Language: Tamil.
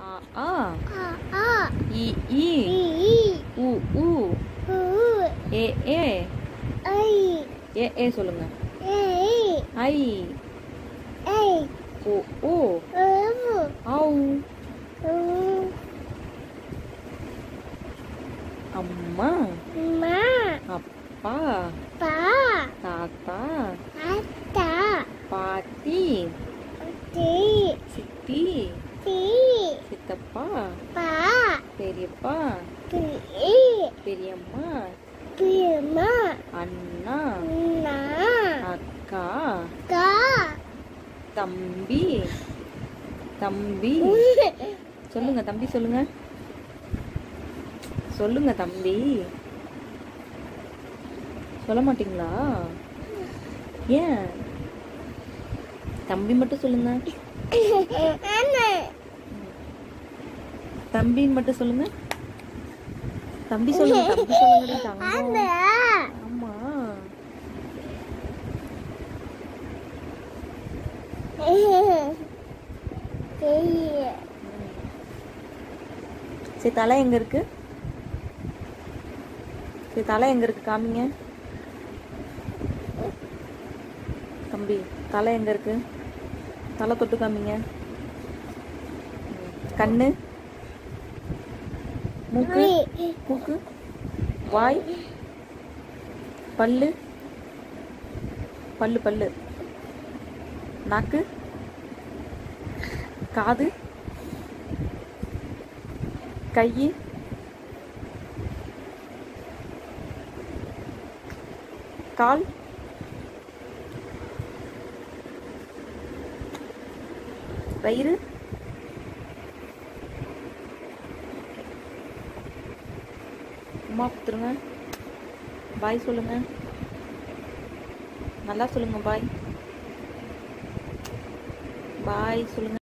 ஆ ஆ ஆ ஆ இ ஈ இ இ உ உ உ ஏ ஏ ஐ ஏ ஏ சொல்லுங்க ஏய் ஐ ஏய் ஓ ஓ ஓவு ஔ ஊ அம்மா மா அப்பா பா தாத்தா அத்தா பாட்டி தி சித்தி தி சித்தப்பா பா பெரியப்பா தி பெரியம்மா பிமா அண்ணா நா அக்கா கா தம்பி தம்பி சொல்லுங்க தம்பி சொல்லுங்க சொல்லுங்க தம்பி சொல்ல மாட்டீங்களா ஏன் தம்பி மட்டும் சொல்லுங்க அண்ணா தம்பின்னு மட்டும் சொல்லுங்க தம்பி சொல்லுங்க தம்பி சொல்லுங்க தங்கம் அண்ணா ஆமா தெரிய சரி தலை எங்க இருக்கு சரி தலை எங்க இருக்கு காமிங்க தம்பி தலை எங்க இருக்கு தலை தொட்டு காமிங்க கண்ணு மூக்கு மூக்கு வாய் பல்லு பல்லு பல்லு நாக்கு காது கை கால் வயிறு அம்மா கொடுத்துருங்க பாய் சொல்லுங்க நல்லா சொல்லுங்க பாய் பாய் சொல்லுங்க